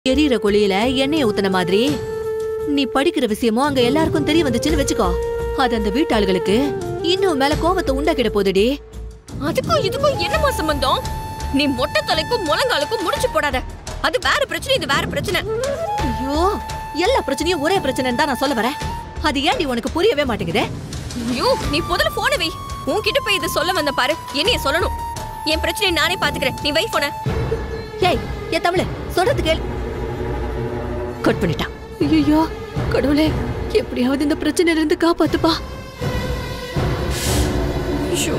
எரியிற குழியில எண்ணெய ஊத்துன மாதிரி நீ படிக்கிற விஷயமும் அங்க எல்லாருக்கும் தெரிய வந்துச்சுன்னு வச்சுக்கோ அது அந்த வீட்டாளுகளுக்கு இன்னும் மேல கோவத்தை உண்டாக்கிட போகுதுடி அதுக்கும் இதுக்கும் என்னமா சம்பந்தம் நீ மொட்டை தலைக்கும் முழங்காலுக்கும் முடிச்சு போடாத அது வேற பிரச்சனை இது வேற பிரச்சனை ஐயோ எல்லா பிரச்சனையும் ஒரே பிரச்சனைன்னு தான் நான் சொல்ல வரேன் அது ஏன்டி உனக்கு புரியவே மாட்டேங்குதே ஐயோ நீ முதல்ல போன வை உன்கிட்ட போய் இதை சொல்ல வந்த பாரு என்னைய சொல்லணும் என் பிரச்சனையை நானே பாத்துக்கிறேன் நீ வை போன ஏய் ஏ தமிழ் சொல்றது கேள் கட் பண்ணிட்டான் ஐயோ கடவுளே எப்படியாவது இந்த பிரச்சனையில இருந்து காப்பாத்துப்பா ஐயோ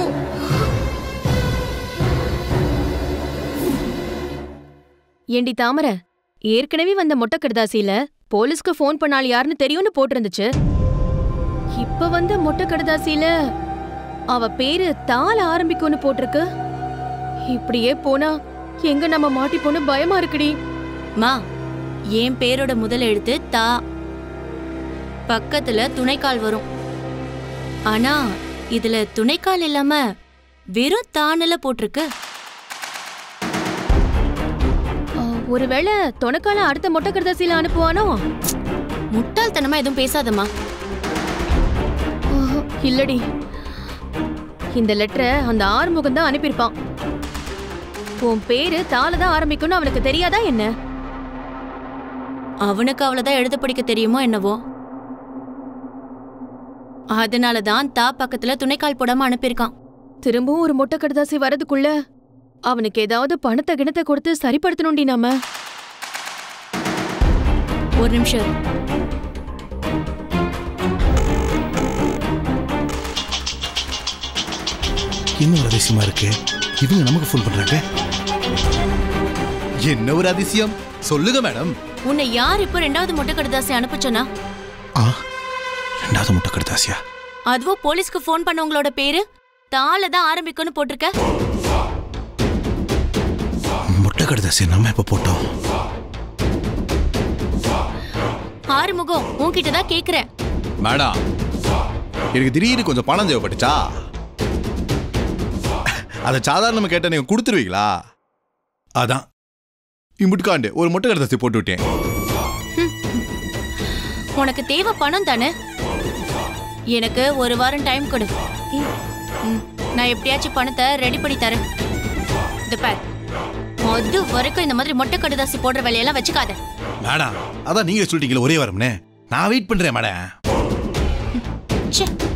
ஏண்டி தாமர ஏற்கனவே வந்த மொட்டை கடுதாசியில போலீஸ்க்கு ஃபோன் பண்ணால் யாருன்னு தெரியும்னு போட்டிருந்துச்சு இப்ப வந்த மொட்டை கடுதாசியில அவ பேரு தால ஆரம்பிக்கும்னு போட்டிருக்கு இப்படியே போனா எங்க நம்ம மாட்டிப்போன்னு பயமா இருக்குடி மா என் பேரோட முதல் எழுத்து தா பக்கத்துல துணைக்கால் வரும் ஆனா இதுல துணைக்கால் இல்லாம வெறும் தானல போட்டிருக்கு ஆ, ஒருவேளை தொணக்கால அடுத்த மொட்டை கடுதாசியில அனுப்புவானோ முட்டாள்தனமா எதுவும் பேசாதம்மா ஆஹா, இல்லடி இந்த லெட்டரை அந்த ஆறுமுகம் தான் அனுப்பியிருப்பான் உன் பேரு தால தான் ஆரம்பிக்கும்னு அவனுக்கு தெரியாதா என்ன அவனுக்கு அவ்வளவுதான் எழுத படிக்க தெரியுமோ என்னவோ அதனாலதான் தா பக்கத்துல துணைக்கால் போடாம அனுப்பியிருக்கான் திரும்பவும் ஒரு மொட்டை கடுதாசி வரதுக்குள்ள அவனுக்கு ஏதாவது பணத்தை கிணத்தை கொடுத்து சரிப்படுத்தணும்டி நாம ஒரு நிமிஷம் இரு. என்ன ஒரு அதிசயமா இருக்கு இவங்க நமக்கு ஃபோன் பண்றாங்க என்ன ஒரு அதிசயம் சொல்லுங்க மேடம் உன்னை யார் இப்போ ரெண்டாவது மொட்டை கடுதாசி அனுப்ப சொன்னா ஆ ரெண்டாவது முட்டை கடுதாசியா அதுவும் போலீஸ்க்கு ஃபோன் பண்ணவங்களோட பேரு தால தான் ஆரம்பிக்கும்னு போட்டிருக்க முட்டை கடுதாசி நம்ம எப்ப போட்டோம் ஆறுமுகம் உன்கிட்ட தான் கேக்குறேன் மேடம் எனக்கு திடீர்னு கொஞ்சம் பணம் தேவைப்பட்டுச்சா அதை சாதாரணமா கேட்ட நீங்க கொடுத்துருவீங்களா அதான் இம்புட்காண்டு ஒரு மொட்டை கடைசி போட்டு விட்டேன் உனக்கு தேவை பணம் தானே எனக்கு ஒரு வாரம் டைம் கொடு ம், நான் எப்படியாச்சும் பணத்தை ரெடி பண்ணி தரேன் இது பார் அது வரைக்கும் இந்த மாதிரி மொட்டை கடுதாசி போடுற வேலையெல்லாம் வச்சுக்காத மேடம் அதான் நீங்க சொல்லிட்டீங்களே ஒரே வாரம்னே நான் வெயிட் பண்றேன் மேடம் ச்சே